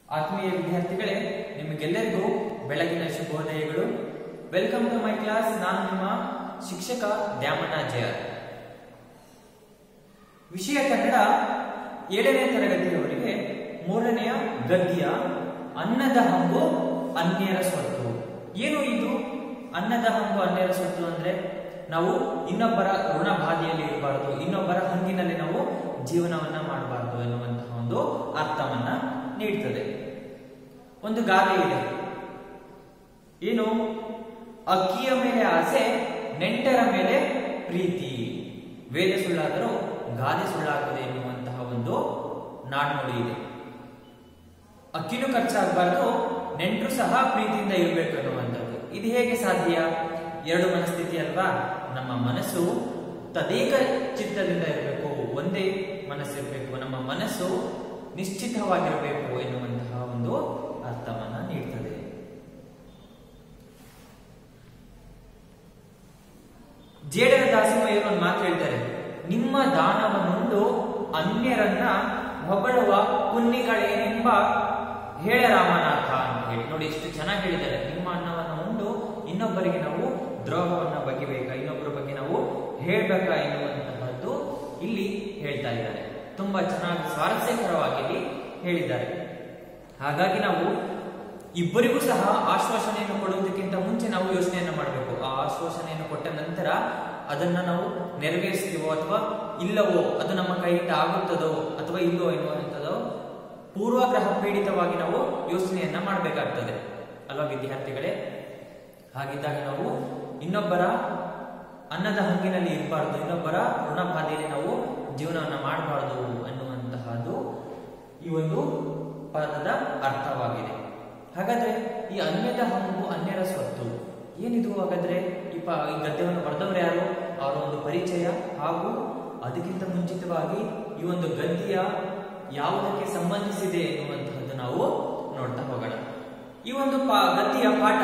ಆತ್ಮೀಯ ವಿದ್ಯಾರ್ಥಿಗಳೇ ನಿಮಗೆಲ್ಲರಿಗೂ ಬೆಳಗಿನ ಶುಭೋದಯಗಳು ವೆಲ್ಕಮ್ ಟು ಮೈ ಕ್ಲಾಸ್ ನಾನು ನಿಮ್ಮ ಶಿಕ್ಷಕ ದ್ಯಾಮಣ್ಣ ಜಯ ವಿಷಯ ಕನ್ನಡ ಏಳನೇ ತರಗತಿಯವರಿಗೆ ಮೂರನೆಯ ಗದ್ಯ ಅನ್ನದ ಹಂಗು ಅನ್ಯರ ಸ್ವತ್ತು ಏನು ಇದು ಅನ್ನದ ಹಂಗು ಅನ್ಯರ ಸ್ವತ್ತು ಅಂದ್ರೆ ನಾವು ಇನ್ನೊಬ್ಬರ ಋಣ ಬಾಧೆಯಲ್ಲಿ ಇರಬಾರದು ಇನ್ನೊಬ್ಬರ ಹಂಗಿನಲ್ಲಿ ನಾವು ಜೀವನವನ್ನ ಮಾಡಬಾರದು ಎನ್ನುವಂತಹ ಒಂದು ಅರ್ಥವನ್ನ ನೀಡ್ತದೆ ಒಂದು ಗಾದೆ ಇದೆ ಏನು ಅಕ್ಕಿಯ ಮೇಲೆ ಆಸೆ ನೆಂಟರ ಮೇಲೆ ಪ್ರೀತಿ ವೇದ ಸುಳ್ಳಾದರೂ ಗಾದೆ ಸುಳ್ಳಾಗದೆ ಎನ್ನುವಂತಹ ಒಂದು ನಾಡ್ನುಡಿ ಇದೆ ಅಕ್ಕಿನೂ ಖರ್ಚಾಗಬಾರ್ದು ನೆಂಟರು ಸಹ ಪ್ರೀತಿಯಿಂದ ಇರಬೇಕು ಅನ್ನುವಂಥದ್ದು ಇದು ಹೇಗೆ ಸಾಧ್ಯ ಎರಡು ಮನಸ್ಥಿತಿ ಅಲ್ವಾ ನಮ್ಮ ಮನಸ್ಸು ತದೇಕ ಚಿತ್ತದಿಂದ ಇರಬೇಕು ಒಂದೇ ಮನಸ್ಸಿರಬೇಕು ನಮ್ಮ ಮನಸ್ಸು ನಿಶ್ಚಿತವಾಗಿರಬೇಕು ಎನ್ನುವಂತಹ ಒಂದು ಅರ್ಥವನ್ನ ನೀಡ್ತದೆ ಜೇಡರ ದಾಸಿಮಯ್ಯರು ಒಂದು ಮಾತು ಹೇಳ್ತಾರೆ ನಿಮ್ಮ ದಾನವನ್ನುಂಡು ಅನ್ಯರನ್ನ ಹೊಗಳುವ ಪುಣ್ಯಗಳೇನೆಂಬ ಹೇಳ ರಾಮನಾಥ ಅಂತ ಹೇಳಿ ನೋಡಿ ಎಷ್ಟು ಚೆನ್ನಾಗಿ ಹೇಳಿದ್ದಾರೆ ನಿಮ್ಮ ಅನ್ನವನ್ನು ಉಂಡು ಇನ್ನೊಬ್ಬರಿಗೆ ನಾವು ದ್ರೋಹವನ್ನ ಬಗೆಬೇಕಾ ಇನ್ನೊಬ್ಬರ ಬಗ್ಗೆ ನಾವು ಹೇಳ್ಬೇಕಾ ಎನ್ನುವಂತಹದ್ದು ಇಲ್ಲಿ ಹೇಳ್ತಾ ಇದ್ದಾರೆ ತುಂಬಾ ಚೆನ್ನಾಗಿ ಸ್ವಾರಸ್ಯಕರವಾಗಿ ಇಲ್ಲಿ ಹೇಳಿದ್ದಾರೆ ಹಾಗಾಗಿ ನಾವು ಇಬ್ಬರಿಗೂ ಸಹ ಆಶ್ವಾಸನೆಯನ್ನು ಕೊಡುವುದಕ್ಕಿಂತ ಮುಂಚೆ ನಾವು ಯೋಚನೆಯನ್ನು ಮಾಡಬೇಕು ಆ ಆಶ್ವಾಸನೆಯನ್ನು ಕೊಟ್ಟ ನಂತರ ಅದನ್ನ ನಾವು ನೆರವೇರಿಸ್ತೀವೋ ಅಥವಾ ಇಲ್ಲವೋ ಅದು ನಮ್ಮ ಕೈಯಿಂದ ಆಗುತ್ತದೋ ಅಥವಾ ಇಲ್ಲೋ ಎನ್ನುವಂಥದ್ದು ಪೂರ್ವಗ್ರಹ ಪೀಡಿತವಾಗಿ ನಾವು ಯೋಚನೆಯನ್ನ ಮಾಡಬೇಕಾಗ್ತದೆ ಅಲ್ವಾ ವಿದ್ಯಾರ್ಥಿಗಳೇ ಹಾಗಿದ್ದಾಗ ನಾವು ಇನ್ನೊಬ್ಬರ ಅನ್ನದ ಹಂಗಿನಲ್ಲಿ ಇರಬಾರ್ದು ಇನ್ನೊಬ್ಬರ ಋಣ ಬಾಧೆಯಲ್ಲಿ ನಾವು ಜೀವನವನ್ನ ಮಾಡಬಾರ್ದು ಅನ್ನುವಂತಹದ್ದು ಈ ಒಂದು ಪದದ ಅರ್ಥವಾಗಿದೆ ಹಾಗಾದ್ರೆ ಈ ಅನ್ಯದ ಹಂಗು ಅನ್ಯರ ಸ್ವತ್ತು ಏನಿದು ಹಾಗಾದ್ರೆ ಈ ಪ ಈ ಗದ್ಯವನ್ನು ಬರೆದವರು ಯಾರು ಅವರ ಒಂದು ಪರಿಚಯ ಹಾಗೂ ಅದಕ್ಕಿಂತ ಮುಂಚಿತವಾಗಿ ಈ ಒಂದು ಗದ್ಯ ಯಾವುದಕ್ಕೆ ಸಂಬಂಧಿಸಿದೆ ಎನ್ನುವಂತಹದ್ದು ನಾವು ನೋಡ್ತಾ ಹೋಗೋಣ ಈ ಒಂದು ಪಾ ಗದ್ಯ ಪಾಠ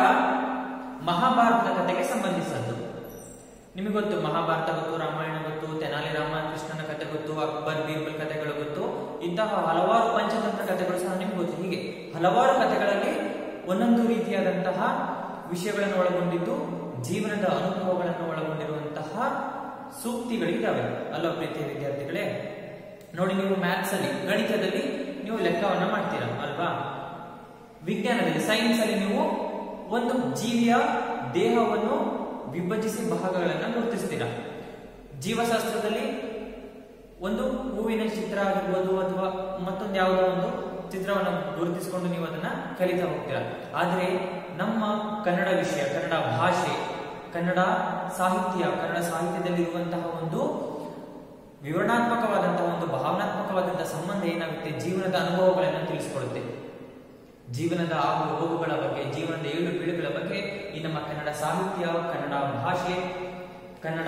ಮಹಾಭಾರತದ ಕಥೆಗೆ ಸಂಬಂಧಿಸಿದ್ದು ನಿಮಗೆ ಗೊತ್ತು ಮಹಾಭಾರತ ಗೊತ್ತು ರಾಮಾಯಣ ಗೊತ್ತು ತೆನಾಲಿ ರಾಮಕೃಷ್ಣನ ಕಥೆ ಗೊತ್ತು ಅಕ್ಬರ್ ಬೀರ್ಬಲ್ ಕಥೆಗಳು ಗೊತ್ತು ಇಂತಹ ಹಲವಾರು ಪಂಚತಂತ್ರ ಕಥೆಗಳು ಸಹ ನಿಮ್ಗೆ ಗೊತ್ತು ಹೀಗೆ ಹಲವಾರು ಕಥೆಗಳಲ್ಲಿ ಒಂದೊಂದು ರೀತಿಯಾದಂತಹ ವಿಷಯಗಳನ್ನು ಒಳಗೊಂಡಿದ್ದು ಜೀವನದ ಅನುಭವಗಳನ್ನು ಒಳಗೊಂಡಿರುವಂತಹ ಸೂಕ್ತಿಗಳಿದ್ದಾವೆ ಅಲ್ಲ ಪ್ರೀತಿಯ ವಿದ್ಯಾರ್ಥಿಗಳೇ ನೋಡಿ ನೀವು ಮ್ಯಾಥ್ಸ್ ಅಲ್ಲಿ ಗಣಿತದಲ್ಲಿ ನೀವು ಲೆಕ್ಕವನ್ನ ಮಾಡ್ತೀರಾ ಅಲ್ವಾ ವಿಜ್ಞಾನದಲ್ಲಿ ಸೈನ್ಸ್ ಅಲ್ಲಿ ನೀವು ಒಂದು ಜೀವಿಯ ದೇಹವನ್ನು ವಿಭಜಿಸಿ ಭಾಗಗಳನ್ನು ಗುರುತಿಸ್ತೀರಾ ಜೀವಶಾಸ್ತ್ರದಲ್ಲಿ ಒಂದು ಹೂವಿನ ಚಿತ್ರ ಆಗಿರ್ಬೋದು ಅಥವಾ ಮತ್ತೊಂದು ಯಾವುದೋ ಒಂದು ಚಿತ್ರವನ್ನು ಗುರುತಿಸಿಕೊಂಡು ನೀವು ಅದನ್ನ ಕಲಿತಾ ಹೋಗ್ತೀರಾ ಆದರೆ ನಮ್ಮ ಕನ್ನಡ ವಿಷಯ ಕನ್ನಡ ಭಾಷೆ ಕನ್ನಡ ಸಾಹಿತ್ಯ ಕನ್ನಡ ಸಾಹಿತ್ಯದಲ್ಲಿ ಇರುವಂತಹ ಒಂದು ವಿವರಣಾತ್ಮಕವಾದಂತಹ ಒಂದು ಭಾವನಾತ್ಮಕವಾದಂತಹ ಸಂಬಂಧ ಏನಾಗುತ್ತೆ ಜೀವನದ ಅನುಭವಗಳನ್ನು ತಿಳಿಸಿಕೊಡುತ್ತೆ ಜೀವನದ ಆಗು ಹೋಗುಗಳ ಬಗ್ಗೆ ಜೀವನದ ಏಳು ಬೀಳುಗಳ ಬಗ್ಗೆ ಈ ನಮ್ಮ ಕನ್ನಡ ಸಾಹಿತ್ಯ ಕನ್ನಡ ಭಾಷೆ ಕನ್ನಡ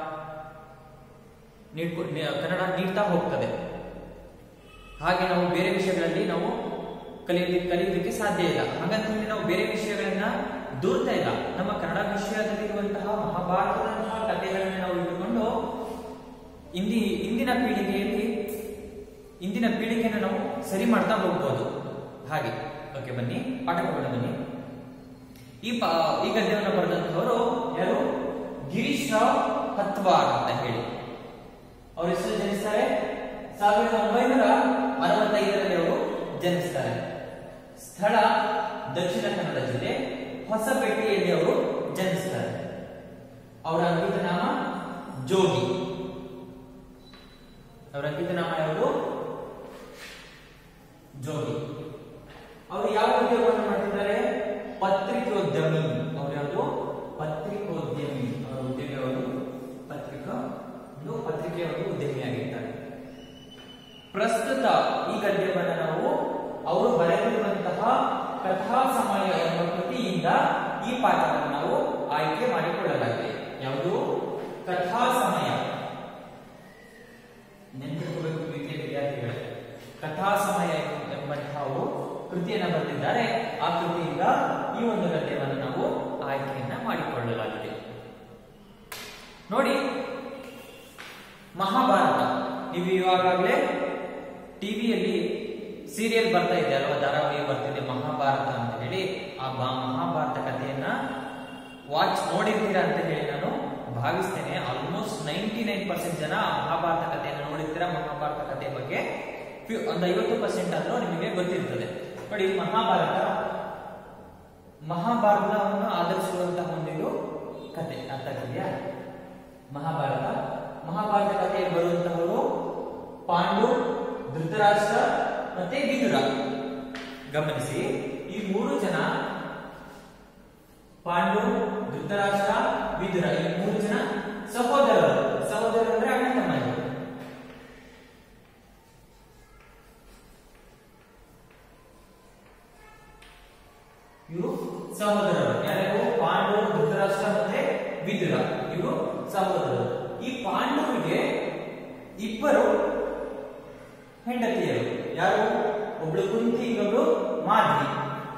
ನೀಡ್ಕೊ- ನಿ- ಕನ್ನಡ ನೀಡ್ತಾ ಹೋಗ್ತದೆ ಹಾಗೆ ನಾವು ಬೇರೆ ವಿಷಯಗಳಲ್ಲಿ ನಾವು ಕಲಿಯೋದಕ್ಕೆ ಕಲಿಯೋದಕ್ಕೆ ಸಾಧ್ಯ ಇಲ್ಲ ಹಾಗಂತ ಹೇಳಿ ನಾವು ಬೇರೆ ವಿಷಯಗಳನ್ನ ದೂರ್ತಾ ಇಲ್ಲ ನಮ್ಮ ಕನ್ನಡ ವಿಷಯದಲ್ಲಿರುವಂತಹ ಮಹಾಭಾರತದಂತಹ ಕಥೆಗಳನ್ನ ನಾವು ಇಟ್ಟುಕೊಂಡು ಇಂದಿ ಇಂದಿನ ಪೀಳಿಗೆಯಲ್ಲಿ ಇಂದಿನ ಪೀಳಿಗೆಯನ್ನು ನಾವು ಸರಿ ಮಾಡ್ತಾ ಹೋಗ್ಬೋದು ಹಾಗೆ ಓಕೆ ಬನ್ನಿ ಪಾಠ ಹೋಗೋಣ ಬನ್ನಿ ಈ ಪ ಈ ಗದ್ಯವನ್ನು ಬರೆದಂತವರು ಯಾರು ಗಿರೀಶ್ ರಾವ್ ಹತ್ವಾರ್ ಅಂತ ಹೇಳಿ ಅವರು ಎಷ್ಟು ಜನಿಸ್ತಾರೆ ಸಾವಿರದ ಒಂಬೈನೂರ ಅರವತ್ತೈದರಲ್ಲಿ ಅವರು ಜನಿಸ್ತಾರೆ ಸ್ಥಳ ದಕ್ಷಿಣ ಕನ್ನಡ ಜಿಲ್ಲೆ ಹೊಸಪೇಟೆಯಲ್ಲಿ ಅವರು ಜನಿಸ್ತಾರೆ ಅವರ ಅಂಕಿತ ನಾಮ ಜೋಗಿ ಅವರ ಅಂಕಿತ ನಾಮ ಯಾವುದು ಜೋಗಿ ಅವರು ಯಾವ ಉದ್ಯೋಗವನ್ನು ಮಾಡ್ತಿದ್ದಾರೆ ಪತ್ರಿಕೋದ್ಯಮಿ ಅವ್ರು ಯಾವುದು ಪತ್ರಿಕೋದ್ಯಮಿ ಅವರ ಉದ್ಯೋಗ ಯಾವುದು ಪತ್ರಿಕಾ ಒಂದು ಪತ್ರಿಕೆಯ ಒಂದು ಉದ್ಯಮಿಯಾಗಿರ್ತಾರೆ ಪ್ರಸ್ತುತ ಈ ಗದ್ಯವನ್ನು ನಾವು ಅವರು ಬರೆದಿರುವಂತಹ ಕಥಾ ಸಮಯ ಎಂಬ ಕೃತಿಯಿಂದ ಈ ಪಾಠವನ್ನು ನಾವು ಆಯ್ಕೆ ಮಾಡಿಕೊಳ್ಳಲಾಗಿದೆ ಯಾವುದು ಕಥಾ ಸಮಯ ನೆನಪಿಟ್ಕೋಬೇಕು ಪ್ರೀತಿಯ ವಿದ್ಯಾರ್ಥಿಗಳೇ ಕಥಾ ಸಮಯ ಎಂಬಂತಹ ಅವರು ಕೃತಿಯನ್ನು ಬರೆದಿದ್ದಾರೆ ಆ ಕೃತಿಯಿಂದ ಈ ಒಂದು ಗದ್ಯವನ್ನು ನಾವು ಆಯ್ಕೆಯನ್ನ ಮಾಡಿಕೊಳ್ಳಲಾಗಿದೆ ನೋಡಿ ಮಹಾಭಾರತ ನೀವು ಇವಾಗಲೇ ಟಿವಿಯಲ್ಲಿ ಸೀರಿಯಲ್ ಬರ್ತಾ ಇದೆ ಅಲ್ವಾ ಧಾರಾವಾಹಿ ಬರ್ತಿದೆ ಮಹಾಭಾರತ ಅಂತ ಹೇಳಿ ಆ ಬಾ- ಮಹಾಭಾರತ ಕಥೆಯನ್ನ ವಾಚ್ ನೋಡಿರ್ತೀರಾ ಅಂತ ಹೇಳಿ ನಾನು ಭಾವಿಸ್ತೇನೆ ಆಲ್ಮೋಸ್ಟ್ ನೈಂಟಿ ನೈನ್ ಪರ್ಸೆಂಟ್ ಜನ ಆ ಮಹಾಭಾರತ ಕಥೆಯನ್ನು ನೋಡಿರ್ತೀರಾ ಮಹಾಭಾರತ ಕಥೆ ಬಗ್ಗೆ ಫಿ- ಒಂದು ಐವತ್ತು ಪರ್ಸೆಂಟ್ ಆದ್ರೂ ನಿಮಗೆ ಗೊತ್ತಿರ್ತದೆ ನೋಡಿ ಮಹಾಭಾರತ ಮಹಾಭಾರತವನ್ನು ಆಧರಿಸಿರುವಂತಹ ಒಂದಿದು ಕತೆ ಅರ್ಥ ಆಗ್ತಿದೆಯಾ ಮಹಾಭಾರತ ಮಹಾಭಾರತ ಕಥೆಯಲ್ಲಿ ಬರುವಂತಹವರು ಪಾಂಡು ಧೃತರಾಷ್ಟ್ರ ಮತ್ತೆ ವಿದುರ ಗಮನಿಸಿ ಈ ಮೂರು ಜನ ಪಾಂಡು ಧೃತರಾಷ್ಟ್ರ ವಿದುರ ಈ ಮೂರು ಜನ ಸಹೋದರರು ಸಹೋದರರು ಅಂದ್ರೆ ಅಣ್ಣ ತಮ್ಮಂದಿರು ಇವರು ಸಹೋದರರು ಯಾರು ಪಾಂಡು ಧೃತರಾಷ್ಟ್ರ ಮತ್ತೆ ವಿದುರ ಇವರು ಸಹೋದರರು ಈ ಪಾಂಡವರಿಗೆ ಇಬ್ಬರು ಹೆಂಡತಿಯರು ಯಾರು ಒಬ್ಳು ಕುಂತಿ ಇನ್ನೊಬ್ಳು ಮಾದ್ರಿ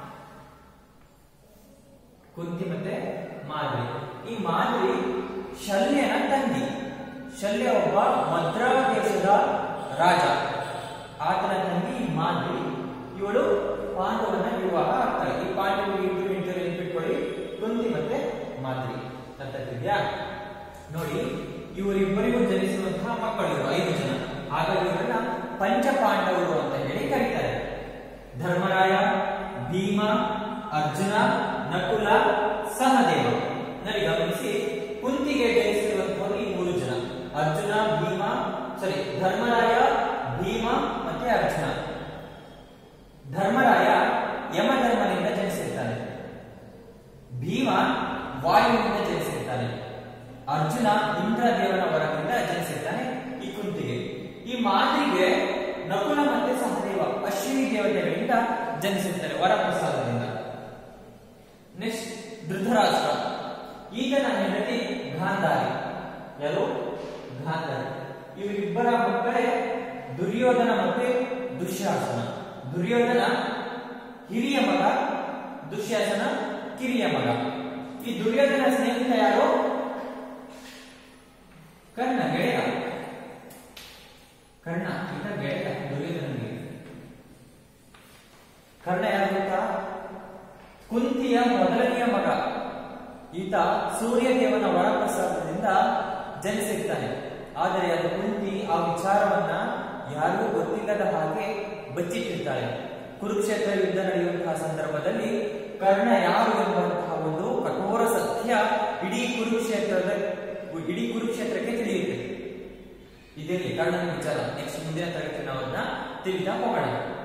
ಕುಂತಿ ಮತ್ತೆ ಮಾದ್ರಿ ಈ ಮಾದ್ರಿ ಶಲ್ಯನ ತಂಗಿ ಶಲ್ಯ ಒಬ್ಬ ಮದ್ರಾ ದೇಶದ ರಾಜ ಆತನ ತಂಗಿ ಈ ಮಾದ್ರಿ ಇವಳು ಪಾಂಡವನ ವಿವಾಹ ಆಗ್ತಾಳೆ ಈ ಪಾಂಡವರಿಗೆ ಇಬ್ಬರು ಹೆಂಡತಿಯರು ನೆನ್ಪಿಟ್ಕೊಳ್ಳಿ ಕುಂತಿ ಮತ್ತೆ ಮಾದ್ರಿ ಅರ್ಥ ಆಗ್ತಿದ್ಯಾ ನೋಡಿ ಇವರಿಬ್ಬರಿಗೂ ಜನಿಸಿರುವಂತಹ ಮಕ್ಕಳು ಇವರು ಐದು ಜನ ಹಾಗಾಗಿ ಇವರನ್ನ ಪಂಚಪಾಂಡವರು ಅಂತ ಹೇಳಿ ಕರೀತಾರೆ ಧರ್ಮರಾಯ ಭೀಮ ಅರ್ಜುನ ನಕುಲ ಸಹದೇವ ನೋಡಿ ಗಮನಿಸಿ ಕುಂತಿಗೆ ಜನಿಸಿರುವಂತವರು ಈ ಮೂರು ಜನ ಅರ್ಜುನ ಭೀಮ ಸಾರಿ ಧರ್ಮರಾಯ ಭೀಮ ಮತ್ತೆ ಅರ್ಜುನ ಧರ್ಮರಾಯ ಯಮಧರ್ಮನಿಂದ ಜನಿಸಿರ್ತಾನೆ ಭೀಮ ವಾಯುವಿನಿಂದ ಜನಿಸಿರ್ತಾನೆ ಅರ್ಜುನ ಇಂದ್ರದೇವನ ವರದಿಂದ ಜನಿಸಿರ್ತಾನೆ ಈ ಕುಂತಿಗೆ ಈ ಮಾತಿಗೆ ನಕುಲ ಮತ್ತೆ ಸಹದೇವ ಅಶ್ವಿನಿ ದೇವತೆಗಳಿಂದ ಜನಿಸಿರ್ತಾರೆ ವರಪ್ರಸಾದದಿಂದ ನೆಕ್ಸ್ಟ್ ಧೃತರಾಷ್ಟ್ರ ಈತನ ಹೆಂಡತಿ ಗಾಂಧಾರಿ ಯಾರು ಗಾಂಧಾರಿ ಇವರಿಬ್ಬರ ಮಕ್ಕಳೇ ದುರ್ಯೋಧನ ಮತ್ತೆ ದುಶ್ಯಾಸನ ದುರ್ಯೋಧನ ಹಿರಿಯ ಮಗ ದುಶ್ಯಾಸನ ಕಿರಿಯ ಮಗ ಈ ದುರ್ಯೋಧನ ಸ್ನೇಹಿತ ಯಾರು ಕರ್ಣ ಗೆಳೆಯ ಕರ್ಣ ಈತ ಗೆಳೆಯ ದುರ್ಯೋಧನನಿಗೆ ಕರ್ಣ ಯಾರು ಗೊತ್ತಾ ಕುಂತಿಯ ಮೊದಲನೆಯ ಮಗ ಈತ ಸೂರ್ಯದೇವನ ವರಪ್ರಸಾದದಿಂದ ಜನಿಸಿರ್ತಾನೆ ಆದರೆ ಅದು ಕುಂತಿ ಆ ವಿಚಾರವನ್ನ ಯಾರಿಗೂ ಗೊತ್ತಿಲ್ಲದ ಹಾಗೆ ಬಚ್ಚಿಟ್ಟಿರ್ತಾಳೆ ಕುರುಕ್ಷೇತ್ರ ಯುದ್ಧ ನಡೆಯುವಂತಹ ಸಂದರ್ಭದಲ್ಲಿ ಕರ್ಣ ಯಾರು ಎಂಬಂತಹ ಒಂದು ಕಠೋರ ಸತ್ಯ ಇಡೀ ಕುರುಕ್ಷೇತ್ರದ ಇಡೀ ಕುರುಕ್ಷೇತ್ರಕ್ಕೆ ತಿಳಿಯುತ್ತೆ ಇದೇನೆ ಕರ್ಣನ ವಿಚಾರ ನೆಕ್ಸ್ಟ್ ಮುಂದಿನ ತರಗತಿ ನಾವು ಅದನ್ನ ತಿಳಿತಾ ಹೋಗೋಣ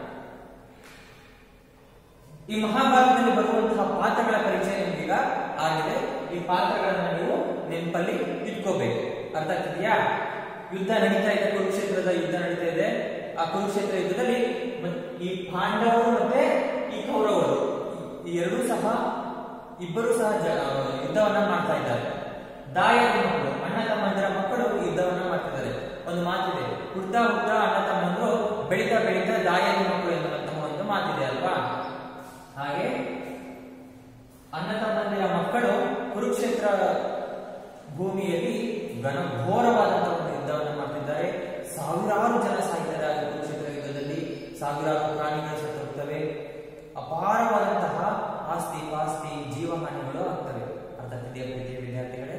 ಈ ಮಹಾಭಾರತದಲ್ಲಿ ಬರುವಂತಹ ಪಾತ್ರಗಳ ಪರಿಚಯ ನಿಮಗೀಗ ಆಗಿದೆ ಈ ಪಾತ್ರಗಳನ್ನ ನೀವು ನೆನಪಲ್ಲಿ ಇಟ್ಕೋಬೇಕು ಅರ್ಥ ಆಗ್ತಿದೆಯಾ ಯುದ್ಧ ನಡೀತಾ ಇದೆ ಕುರುಕ್ಷೇತ್ರದ ಯುದ್ಧ ನಡೀತಾ ಇದೆ ಆ ಕುರುಕ್ಷೇತ್ರ ಯುದ್ಧದಲ್ಲಿ ಮ- ಈ ಪಾಂಡವರು ಮತ್ತೆ ಈ ಕೌರವರು ಈ ಎರಡೂ ಸಹ ಇಬ್ಬರು ಸಹ ಜ- ಆ, ಯುದ್ಧವನ್ನ ಮಾಡ್ತಾ ಇದ್ದಾರೆ ದಾಯಾದಿ ಮಕ್ಕಳು ಅಣ್ಣ ತಮ್ಮಂದಿರ ಮಕ್ಕಳು ಯುದ್ಧವನ್ನ ಮಾಡ್ತಿದ್ದಾರೆ ಒಂದು ಮಾತಿದೆ ಹುಡ್ತಾ ಹುಡ್ತಾ ಅಣ್ಣ ತಮ್ಮಂದ್ರು ಬೆಳೀತಾ ಬೆಳೀತಾ ದಾಯಾದಿ ಮಕ್ಕಳು ಎನ್ನುವಂತಹ ಒಂದು ಮಾತಿದೆ ಅಲ್ವಾ ಹಾಗೆ ಅಣ್ಣ ತಮ್ಮಂದಿರ ಮಕ್ಕಳು ಕುರುಕ್ಷೇತ್ರ ಭೂಮಿಯಲ್ಲಿ ಘನಘೋರವಾದಂತಹ ಒಂದು ಯುದ್ಧವನ್ನು ಮಾಡ್ತಿದ್ದಾರೆ ಸಾವಿರಾರು ಜನ ಸಾಯ್ತಾರೆ ಆ ಕುರುಕ್ಷೇತ್ರ ಯುದ್ಧದಲ್ಲಿ ಸಾವಿರಾರು ಪ್ರಾಣಿಗಳು ಸತ್ತೋಗ್ತವೆ ಅಪಾರವಾದಂತಹ ಆಸ್ತಿ ಪಾಸ್ತಿ ಜೀವಹಾನಿಗಳು ಆಗ್ತವೆ ಅರ್ಥ ಆಗ್ತಿದೆಯಾ ಪ್ರೀತಿಯ ವಿದ್ಯಾರ್ಥಿಗಳೇ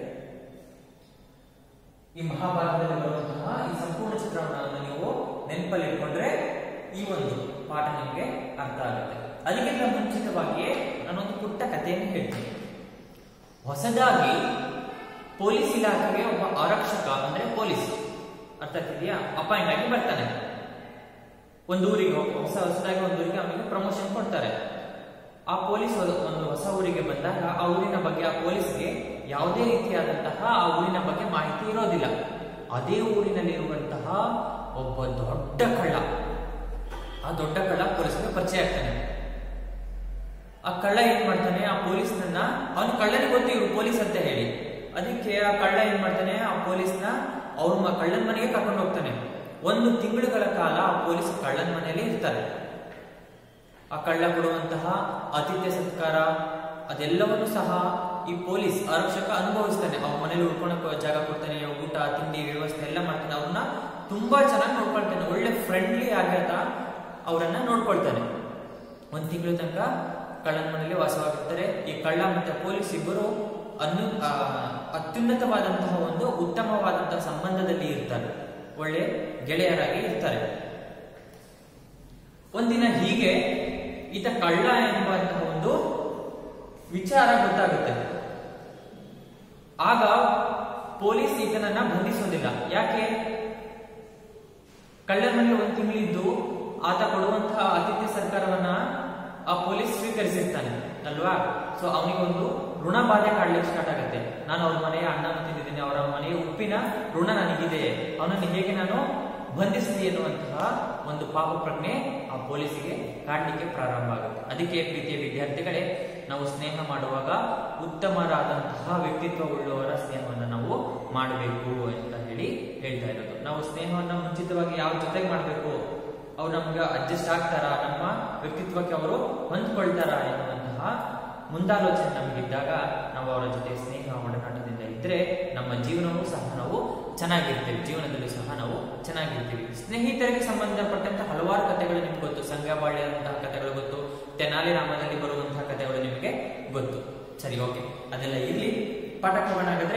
ಈ ಮಹಾಭಾರತದಲ್ಲಿ ಬರುವಂತಹ ಈ ಸಂಪೂರ್ಣ ಚಿತ್ರಣವನ್ನು ನೀವು ನೆನಪಲ್ಲಿ ಇಟ್ಕೊಂಡ್ರೆ ಈ ಒಂದು ಪಾಠ ನಿಮಗೆ ಅರ್ಥ ಆಗುತ್ತೆ ಅದಕ್ಕಿಂತ ಮುಂಚಿತವಾಗಿಯೇ ನಾನೊಂದು ಪುಟ್ಟ ಕಥೆಯನ್ನು ಹೇಳ್ತೀನಿ ಹೊಸದಾಗಿ ಪೊಲೀಸ್ ಇಲಾಖೆಗೆ ಒಬ್ಬ ಆರಕ್ಷಕ ಅಂದ್ರೆ ಪೊಲೀಸ್ ಅರ್ಥ ಆಗ್ತಿದೆಯಾ ಅಪಾಯಿಂಟ್ ಆಗಿ ಬರ್ತಾನೆ ಒಂದು ಊರಿಗೆ ಹೊಸ ಹೊಸದಾಗಿ ಒಂದು ಊರಿಗೆ ಅವನಿಗೆ ಪ್ರಮೋಷನ್ ಕೊಡ್ತಾರೆ ಆ ಪೊಲೀಸ್ ಒಂದು ಒಂದು ಹೊಸ ಊರಿಗೆ ಬಂದಾಗ ಆ ಊರಿನ ಬಗ್ಗೆ ಆ ಪೊಲೀಸ್ಗೆ ಯಾವುದೇ ರೀತಿಯಾದಂತಹ ಆ ಊರಿನ ಬಗ್ಗೆ ಮಾಹಿತಿ ಇರೋದಿಲ್ಲ ಅದೇ ಊರಿನಲ್ಲಿರುವಂತಹ ಒಬ್ಬ ದೊಡ್ಡ ಕಳ್ಳ ಆ ದೊಡ್ಡ ಕಳ್ಳ ಪೊಲೀಸ್ಗೆ ಪರಿಚಯ ಆಗ್ತಾನೆ ಆ ಕಳ್ಳ ಏನ್ ಮಾಡ್ತಾನೆ ಆ ಪೊಲೀಸ್ನನ್ನ ಅವನು ಕಳ್ಳನಿಗೆ ಗೊತ್ತು ಇವ್ರು ಪೊಲೀಸ್ ಅಂತ ಹೇಳಿ ಅದಕ್ಕೆ ಆ ಕಳ್ಳ ಏನ್ ಮಾಡ್ತಾನೆ ಆ ಪೊಲೀಸ್ನ ಅವ್ರ ಮ- ಕಳ್ಳನ ಮನೆಗೆ ಕರ್ಕೊಂಡು ಹೋಗ್ತಾನೆ ಒಂದು ತಿಂಗಳುಗಳ ಕಾಲ ಆ ಪೊಲೀಸ್ ಕಳ್ಳನ ಮನೆಯಲ್ಲಿ ಇರ್ತಾರೆ ಆ ಕಳ್ಳ ಕೊಡುವಂತಹ ಆತಿಥ್ಯ ಸತ್ಕಾರ ಅದೆಲ್ಲವನ್ನು ಸಹ ಈ ಪೊಲೀಸ್ ಆರಕ್ಷಕ ಅನುಭವಿಸ್ತಾನೆ ಅವ್ರ ಮನೇಲಿ ಉಳ್ಕೊಳಕ್ ಜಾಗ ಕೊಡ್ತಾನೆ ಊಟ ತಿಂಡಿ ವ್ಯವಸ್ಥೆ ಎಲ್ಲ ಮಾಡ್ತಾನೆ ಅವ್ರನ್ನ ತುಂಬಾ ಚೆನ್ನಾಗಿ ನೋಡ್ಕೊಳ್ತಾನೆ ಒಳ್ಳೆ ಫ್ರೆಂಡ್ಲಿ ಆಗ್ಯಾತ ಅವರನ್ನ ನೋಡ್ಕೊಳ್ತಾನೆ ಒಂದ್ ತಿಂಗಳ ತನಕ ಕಳ್ಳನ ಮನೆಯಲ್ಲಿ ವಾಸವಾಗಿರ್ತಾರೆ ಈ ಕಳ್ಳ ಮತ್ತೆ ಪೊಲೀಸ್ ಇಬ್ಬರು ಅನ್ನು ಆ, ಅತ್ಯುನ್ನತವಾದಂತಹ ಒಂದು ಉತ್ತಮವಾದಂತಹ ಸಂಬಂಧದಲ್ಲಿ ಇರ್ತಾರೆ ಒಳ್ಳೆ ಗೆಳೆಯರಾಗಿ ಇರ್ತಾರೆ ಒಂದಿನ ಹೀಗೆ ಈತ ಕಳ್ಳ ಎಂಬಂತಹ ಒಂದು ವಿಚಾರ ಗೊತ್ತಾಗುತ್ತೆ ಆಗ ಪೊಲೀಸ್ ಈತನನ್ನ ಬಂಧಿಸೋದಿಲ್ಲ ಯಾಕೆ ಕಳ್ಳರ ಮನೆ ಒಂದು ತಿಂಗಳಿದ್ದು ಆತ ಕೊಡುವಂತಹ ಆತಿಥ್ಯ ಸರ್ಕಾರವನ್ನ ಆ ಪೊಲೀಸ್ ಸ್ವೀಕರಿಸಿರ್ತಾನೆ ಅಲ್ವಾ ಸೊ ಅವನಿಗೊಂದು ಋಣ ಬಾಧೆ ಕಾಡ್ಲಿಕ್ಕೆ ಸ್ಟಾರ್ಟ್ ಆಗುತ್ತೆ ನಾನು ಅವ್ರ ಮನೆಯ ಅನ್ನ ತಿಂದಿದ್ದೀನಿ ಅವರ ಮನೆಯ ಉಪ್ಪಿನ ಋಣ ನನಗಿದೆ ಅವನನ್ನು ಹೇಗೆ ನಾನು ಬಂಧಿಸ್ಲಿ ಎನ್ನುವಂತಹ ಒಂದು ಪಾಪ ಪ್ರಜ್ಞೆ ಆ ಪೊಲೀಸಿಗೆ ಕಾಡ್ಲಿಕ್ಕೆ ಪ್ರಾರಂಭ ಆಗುತ್ತೆ ಅದಕ್ಕೆ ಪ್ರೀತಿಯ ವಿದ್ಯಾರ್ಥಿಗಳೇ ನಾವು ಸ್ನೇಹ ಮಾಡುವಾಗ ಉತ್ತಮರಾದಂತಹ ವ್ಯಕ್ತಿತ್ವ ಉಳ್ಳವರ ಸ್ನೇಹವನ್ನು ನಾವು ಮಾಡಬೇಕು ಅಂತ ಹೇಳಿ ಹೇಳ್ತಾ ಇರೋದು ನಾವು ಸ್ನೇಹವನ್ನ ಮುಂಚಿತವಾಗಿ ಯಾವ ಜೊತೆಗೆ ಮಾಡಬೇಕು ಅವ್ರು ನಮ್ಗೆ ಅಡ್ಜಸ್ಟ್ ಆಗ್ತಾರಾ ನಮ್ಮ ವ್ಯಕ್ತಿತ್ವಕ್ಕೆ ಅವರು ಹೊಂದ್ಕೊಳ್ತಾರಾ ಎನ್ನುವಂತಹ ಮುಂದಾಲೋಚನೆ ನಮಗಿದ್ದಾಗ ನಾವು ಅವರ ಜೊತೆ ಸ್ನೇಹ ಒಡನಾಟದಿಂದ ಇದ್ರೆ ನಮ್ಮ ಜೀವನವೂ ಸಹ ನಾವು ಚೆನ್ನಾಗಿರ್ತೀವಿ ಜೀವನದಲ್ಲೂ ಸಹ ನಾವು ಚೆನ್ನಾಗಿರ್ತೀವಿ ಸ್ನೇಹಿತರಿಗೆ ಸಂಬಂಧಪಟ್ಟಂತ ಹಲವಾರು ಕಥೆಗಳು ನಿಮ್ಗೆ ಗೊತ್ತು ಸಂಘ ಬಾಳಿದಂತಹ ಕಥೆಗಳು ಗೊತ್ತು ತೆನಾಲಿ ರಾಮದಲ್ಲಿ ಬರುವಂತಹ ಕಥೆಗಳು ನಿಮಗೆ ಗೊತ್ತು ಸರಿ ಓಕೆ ಅದೆಲ್ಲ ಇರ್ಲಿ ಪಾಠಕ್ಕೆ ಹೋಗೋಣ ಹಾಗಾದ್ರೆ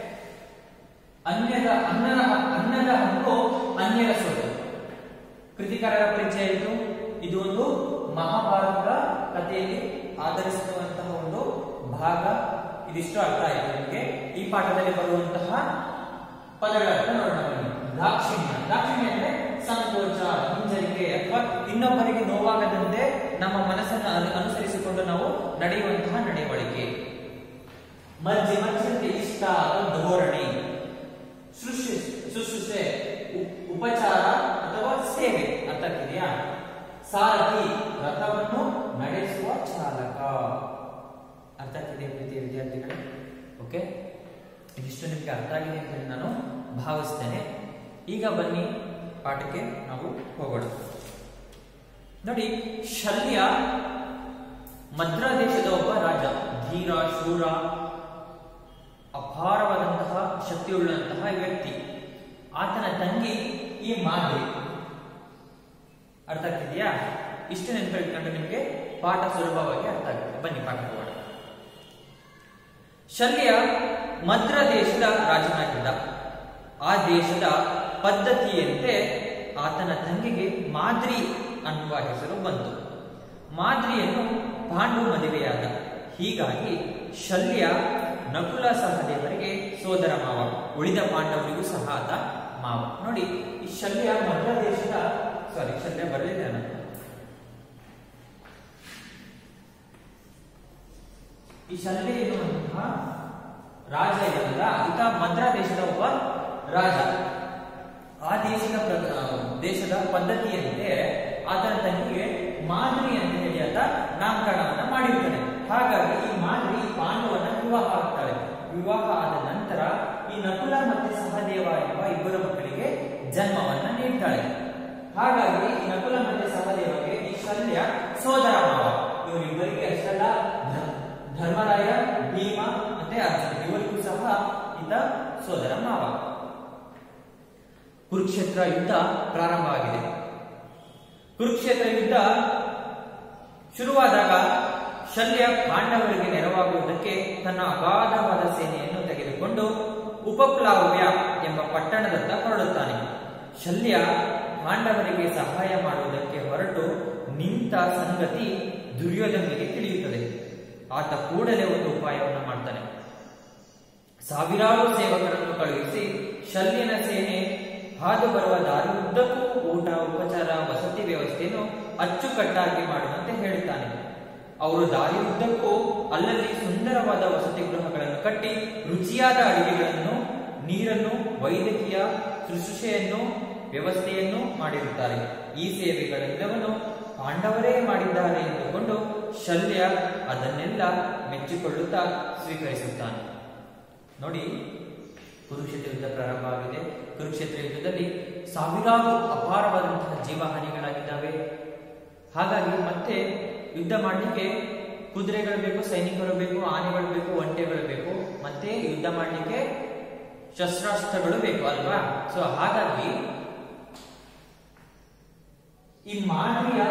ಅನ್ಯದ ಅನ್ನದ ಅನ್ನದ ಹಕ್ಕು ಅನ್ಯರ ಸೋಲು ಕೃತಿಕಾರರ ಪರಿಚಯ ಇದು ಇದು ಒಂದು ಮಹಾಭಾರತದ ಕಥೆಯಲ್ಲಿ ಆಧರಿಸಿರುವಂತಹ ಒಂದು ಭಾಗ ಇದಿಷ್ಟು ಅರ್ಥ ಆಯ್ತು ನಿಮಗೆ ಈ ಪಾಠದಲ್ಲಿ ಬರುವಂತಹ ಪದಗಳ ಅರ್ಥ ನೋಡೋಣ ಬನ್ನಿ ದಾಕ್ಷಿಣ್ಯ ದಾಕ್ಷಿಣ್ಯ ಅಂದ್ರೆ ಸಂಕೋಚ ಹಿಂಜರಿಕೆ ಅಥವಾ ಇನ್ನೊಬ್ಬರಿಗೆ ನೋವಾಗದಂತೆ ನಮ್ಮ ಮನಸ್ಸನ್ನು ಅನು- ಅನುಸರಿಸಿಕೊಂಡು ನಾವು ನಡೆಯುವಂತಹ ನಡೆವಳಿಕೆ ಮರ್ಜಿ ಮರ್ಜಂತೆ ಇಷ್ಟ ಅಥವಾ ಧೋರಣೆ ಶುಶ್ರೂಷೆ ಶುಶ್ರೂಷೆ ಉ- ಉಪಚಾರ ಅಥವಾ ಸೇವೆ ಅರ್ಥಕ್ಕಿದೆಯಾ ಸಾರಥಿ ರಥವನ್ನು ನಡೆಸುವ ಚಾಲಕ ಅರ್ಥಕ್ಕಿದೆ ಪ್ರೀತಿಯ ವಿದ್ಯಾರ್ಥಿಗಳೇ ಓಕೆ ಇದಿಷ್ಟು ನಿಮಗೆ ಅರ್ಥ ಆಗಿದೆ ಅಂತ ಹೇಳಿ ನಾನು ಭಾವಿಸ್ತೇನೆ ಈಗ ಬನ್ನಿ ಪಾಠಕ್ಕೆ ನಾವು ಹೋಗೋಣ ನೋಡಿ ಶಲ್ಯ ಮದ್ರ ದೇಶದ ಒಬ್ಬ ರಾಜ ಧೀರ ಶೂರ ಅಪಾರವಾದಂತಹ ಶಕ್ತಿಯುಳ್ಳಂತಹ ವ್ಯಕ್ತಿ ಆತನ ತಂಗಿ ಈ ಮಾದ್ರಿ ಅರ್ಥ ಆಗ್ತಿದೆಯಾ ಇಷ್ಟು ನೆನಪಿಟ್ಕೊಂಡು ನಿಮಗೆ ಪಾಠ ಸುಲಭವಾಗಿ ಅರ್ಥ ಆಗುತ್ತೆ ಬನ್ನಿ ಪಾಠ ಹೋಗೋಣ ಶಲ್ಯ ಮದ್ರ ದೇಶದ ರಾಜನಾಗಿದ್ದ ಆ ದೇಶದ ಪದ್ಧತಿಯಂತೆ ಆತನ ತಂಗಿಗೆ ಮಾದ್ರಿ ಅನ್ನುವ ಹೆಸರು ಬಂತು ಮಾದ್ರಿಯನ್ನು ಪಾಂಡು ಮದುವೆಯಾದ ಹೀಗಾಗಿ ಶಲ್ಯ ನಕುಲ ಸಹದೇವರಿಗೆ ಸೋದರ ಮಾವ ಉಳಿದ ಪಾಂಡವರಿಗೂ ಸಹ ಆತ ಮಾವ ನೋಡಿ ಈ ಶಲ್ಯ ಮಧ್ಯ ದೇಶದ ಸಾರಿ ಶಲ್ಯ ಬರಲಿದೆ ನಾನು ಈ ಶಲ್ಯ ಎನ್ನುವಂತಹ ರಾಜ ಇದಲ್ಲ ಈತ ಮದ್ರ ದೇಶದ ಒಬ್ಬ ರಾಜ ಆ ದೇಶದ ಪ್ರ- ದೇಶದ ಪದ್ಧತಿಯಂತೆ ಆತನ ತಂಗಿಗೆ ಮಾದ್ರಿ ಅಂತ ಹೇಳಿ ಆತ ನಾಮಕರಣವನ್ನ ಮಾಡಿರ್ತಾನೆ ಹಾಗಾಗಿ ಈ ಮಾದ್ರಿ ಪಾಂಡವನ ವಿವಾಹ ಆಗ್ತಾಳೆ ವಿವಾಹ ಆದ ನಂತರ ಈ ನಕುಲ ಮತ್ತೆ ಸಹದೇವ ಎಂಬ ಇಬ್ಬರು ಮಕ್ಕಳಿಗೆ ಜನ್ಮವನ್ನ ನೀಡ್ತಾಳೆ ಹಾಗಾಗಿ ಈ ನಕುಲ ಮತ್ತೆ ಸಹದೇವಗೆ ಈ ಶಲ್ಯ ಸೋದರ ಮಾವ ಇವರಿಬ್ಬರಿಗೆ ಅಷ್ಟಲ್ಲ ಧ- ಧರ್ಮರಾಯ ಭೀಮ ಮತ್ತೆ ಅರ್ಜುನ ಇವರಿಗೂ ಸಹ ಈತ ಸೋದರ ಮಾವ ಕುರುಕ್ಷೇತ್ರ ಯುದ್ಧ ಪ್ರಾರಂಭವಾಗಿದೆ ಕುರುಕ್ಷೇತ್ರ ಯುದ್ಧ ಶುರುವಾದಾಗ ಶಲ್ಯ ಪಾಂಡವರಿಗೆ ನೆರವಾಗುವುದಕ್ಕೆ ತನ್ನ ಅಗಾಧವಾದ ಸೇನೆಯನ್ನು ತೆಗೆದುಕೊಂಡು ಉಪಪ್ಲಾವ್ಯ ಎಂಬ ಪಟ್ಟಣದತ್ತ ಹೊರಡುತ್ತಾನೆ ಶಲ್ಯ ಪಾಂಡವರಿಗೆ ಸಹಾಯ ಮಾಡುವುದಕ್ಕೆ ಹೊರಟು ನಿಂತ ಸಂಗತಿ ದುರ್ಯೋಧನಿಗೆ ತಿಳಿಯುತ್ತದೆ ಆತ ಕೂಡಲೇ ಒಂದು ಉಪಾಯವನ್ನು ಮಾಡ್ತಾನೆ ಸಾವಿರಾರು ಸೇವಕರನ್ನು ಕಳುಹಿಸಿ ಶಲ್ಯನ ಸೇನೆ ಹಾದು ಬರುವ ದಾರಿ ಉದ್ದಕ್ಕೂ ಊಟ ಉಪಚಾರ ವಸತಿ ವ್ಯವಸ್ಥೆಯನ್ನು ಅಚ್ಚುಕಟ್ಟಾಗಿ ಮಾಡುವಂತೆ ಹೇಳುತ್ತಾನೆ ಅವರು ದಾರಿ ಉದ್ದಕ್ಕೂ ಅಲ್ಲಲ್ಲಿ ಸುಂದರವಾದ ವಸತಿ ಗೃಹಗಳನ್ನು ಕಟ್ಟಿ ರುಚಿಯಾದ ಅಡಿಗೆಗಳನ್ನು ನೀರನ್ನು ವೈದ್ಯಕೀಯ ಶುಶ್ರೂಷೆಯನ್ನು ವ್ಯವಸ್ಥೆಯನ್ನು ಮಾಡಿರುತ್ತಾರೆ ಈ ಸೇವೆಗಳೆಲ್ಲವನ್ನು ಪಾಂಡವರೇ ಮಾಡಿದ್ದಾರೆ ಎಂದುಕೊಂಡು ಶಲ್ಯ ಅದನ್ನೆಲ್ಲ ಮೆಚ್ಚಿಕೊಳ್ಳುತ್ತಾ ಸ್ವೀಕರಿಸುತ್ತಾನೆ ನೋಡಿ ಕುರುಕ್ಷೇತ್ರ ಯುದ್ಧ ಪ್ರಾರಂಭ ಆಗಿದೆ ಕುರುಕ್ಷೇತ್ರ ಯುದ್ಧದಲ್ಲಿ ಸಾವಿರಾರು ಅಪಾರವಾದಂತಹ ಜೀವಹಾನಿಗಳಾಗಿದ್ದಾವೆ ಹಾಗಾಗಿ ಮತ್ತೆ ಯುದ್ಧ ಮಾಡಲಿಕ್ಕೆ ಕುದುರೆಗಳು ಬೇಕು ಸೈನಿಕರು ಬೇಕು ಆನೆಗಳು ಬೇಕು ಒಂಟೆಗಳು ಬೇಕು ಮತ್ತೆ ಯುದ್ಧ ಮಾಡಲಿಕ್ಕೆ ಶಸ್ತ್ರಾಸ್ತ್ರಗಳು ಬೇಕು ಅಲ್ವಾ ಸೊ ಹಾಗಾಗಿ ಈ ಮಾನವಿಯ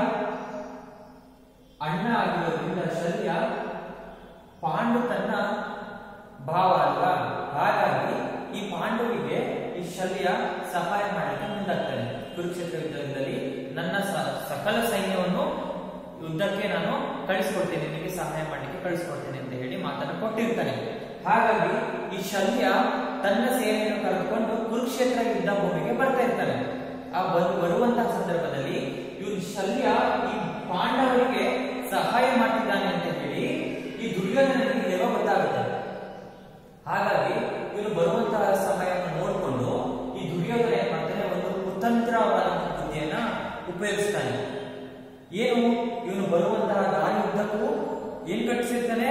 ಅಣ್ಣ ಆಗಿರೋದ್ರಿಂದ ಶಲ್ಯ ಪಾಂಡು ತನ್ನ ಭಾವ ಅಲ್ವಾ ಹಾಗಾಗಿ ಈ ಪಾಂಡವಿಗೆ ಈ ಶಲ್ಯ ಸಹಾಯ ಮಾಡಲಿಕ್ಕೆ ಮುಂದಾಗ್ತಾನೆ ಕುರುಕ್ಷೇತ್ರ ಯುದ್ಧದಲ್ಲಿ ನನ್ನ ಸ- ಸಕಲ ಸೈನ್ಯವನ್ನು ಯುದ್ಧಕ್ಕೆ ನಾನು ಕಳಿಸ್ಕೊಡ್ತೇನೆ ನಿಮಗೆ ಸಹಾಯ ಮಾಡಲಿಕ್ಕೆ ಕಳಿಸ್ಕೊಡ್ತೇನೆ ಅಂತ ಹೇಳಿ ಮಾತನ್ನು ಕೊಟ್ಟಿರ್ತಾನೆ ಹಾಗಾಗಿ ಈ ಶಲ್ಯ ತನ್ನ ಸೇನೆಯನ್ನು ಕರೆದುಕೊಂಡು ಕುರುಕ್ಷೇತ್ರ ಯುದ್ಧ ಭೂಮಿಗೆ ಬರ್ತಾ ಇರ್ತಾನೆ ಆ ಬರು- ಬರುವಂತಹ ಸಂದರ್ಭದಲ್ಲಿ ಇವನು ಶಲ್ಯ ಈ ಪಾಂಡವರಿಗೆ ಸಹಾಯ ಮಾಡ್ತಿದ್ದಾನೆ ಅಂತ ಹೇಳಿ ಈ ದುರ್ಯೋಧನನಿಗೆ ಹೇಗೋ ಗೊತ್ತಾಗುತ್ತೆ ಹಾಗಾಗಿ ಇವನು ಬರುವಂತಹ ಸಮಯವನ್ನು ನೋಡಿಕೊಂಡು ಈ ದುರ್ಯೋಧನ ಏನ್ ಮಾಡ್ತಾನೆ ಒಂದು ಕುತಂತ್ರವಾದಂತಹ ಬುದ್ಧಿಯನ್ನ ಉಪಯೋಗಿಸ್ತಾನೆ ಏನು ಇವನು ಬರುವಂತಹ ದಾರಿ ಉದ್ದಕ್ಕೂ ಏನ್ ಕಟ್ಟಿಸಿರ್ತಾನೆ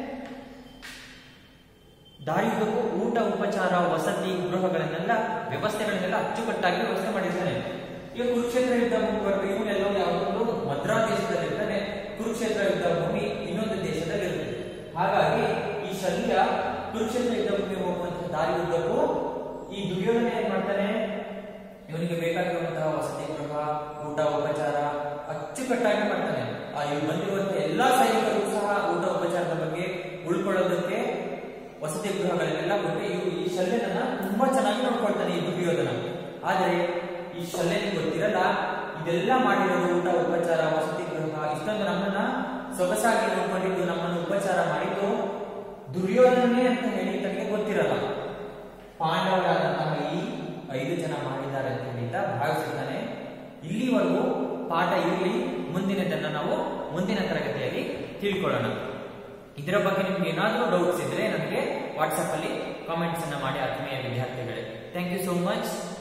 ದಾರಿಯುದ್ದಕ್ಕೂ ಊಟ ಉಪಚಾರ ವಸತಿ ಗೃಹಗಳನ್ನೆಲ್ಲ ವ್ಯವಸ್ಥೆಗಳನ್ನೆಲ್ಲ ಅಚ್ಚುಕಟ್ಟಾಗಿ ವ್ಯವಸ್ಥೆ ಮಾಡಿರ್ತಾನೆ ಈಗ ಕುರುಕ್ಷೇತ್ರ ಯುದ್ಧ ಮುಗಿಬಾರ್ದು ಇವನೆಲ್ಲೋ ಯಾವುದೊಂದು ಮದ್ರಾ ದೇಶದಲ್ಲಿ ಇರ್ತಾನೆ ಕುರುಕ್ಷೇತ್ರ ಯುದ್ಧ ಭೂಮಿ ಇನ್ನೊಂದು ದೇಶದಲ್ಲಿ ಇರುತ್ತೆ ಹಾಗಾಗಿ ಈ ಶಲ್ಯ ಕುರುಕ್ಷೇತ್ರ ಯುದ್ಧ ಭೂಮಿ ಹೋಗುವಂತಹ ದಾರಿ ಉದ್ದಕ್ಕೂ ಈ ದುರ್ಯೋಧನ ಏನ್ ಮಾಡ್ತಾನೆ ಇವನಿಗೆ ಬೇಕಾಗಿರುವಂತಹ ವಸತಿ ಗೃಹ ಊಟ ಉಪಚಾರ ಅಚ್ಚುಕಟ್ಟಾಗಿ ಮಾಡ್ತಾನೆ ಆ ಇಲ್ಲಿ ಬಂದಿರುವಂತಹ ಎಲ್ಲಾ ಸೈನಿಕರು ಸಹ ಊಟ ಉಪಚಾರದ ಬಗ್ಗೆ ಉಳ್ಕೊಳ್ಳೋದಕ್ಕೆ ವಸತಿ ಗೃಹಗಳನ್ನೆಲ್ಲ ಕೊಟ್ಟು ಇವು ಈ ಶಲ್ಯನನ್ನ ತುಂಬಾ ಚೆನ್ನಾಗಿ ನೋಡ್ಕೊಳ್ತಾನೆ ಈ ದುರ್ಯೋಧನ ಆದರೆ ಈ ಶಲ್ಯನಿಗೆ ಗೊತ್ತಿರಲ್ಲ ಇದೆಲ್ಲ ಮಾಡಿರೋದು ಊಟ ಉಪಚಾರ ವಸತಿ ಗೃಹ ಇಷ್ಟೊಂದು ನಮ್ಮನ್ನ ಸೊಗಸಾಗಿ ನೋಡ್ಕೊಂಡಿದ್ದು ನಮ್ಮನ್ನು ಉಪಚಾರ ಮಾಡಿದ್ದು ದುರ್ಯೋಧನನೇ ಅಂತ ಹೇಳಿ ತನಗೆ ಗೊತ್ತಿರಲ್ಲ ಪಾಂಡವರಾದಂತಹ ಈ ಐದು ಜನ ಮಾಡಿದ್ದಾರೆ ಅಂತ ಹೇಳಿದ ಭಾವಿಸುತ್ತಾನೆ ಇಲ್ಲಿವರೆಗೂ ಪಾಠ ಇರಲಿ ಮುಂದಿನದನ್ನ ನಾವು ಮುಂದಿನ ತರಗತಿಯಲ್ಲಿ ತಿಳ್ಕೊಳ್ಳೋಣ ಇದರ ಬಗ್ಗೆ ನಿಮ್ಗೆ ಏನಾದರೂ ಡೌಟ್ಸ್ ಇದ್ರೆ ನನಗೆ ವಾಟ್ಸಪ್ ಅಲ್ಲಿ ಕಾಮೆಂಟ್ಸ್ ಅನ್ನ ಮಾಡಿ ಆತ್ಮೀಯ ವಿದ್ಯಾರ್ಥಿಗಳೇ ಥ್ಯಾಂಕ್ ಯು ಸೋ ಮಚ್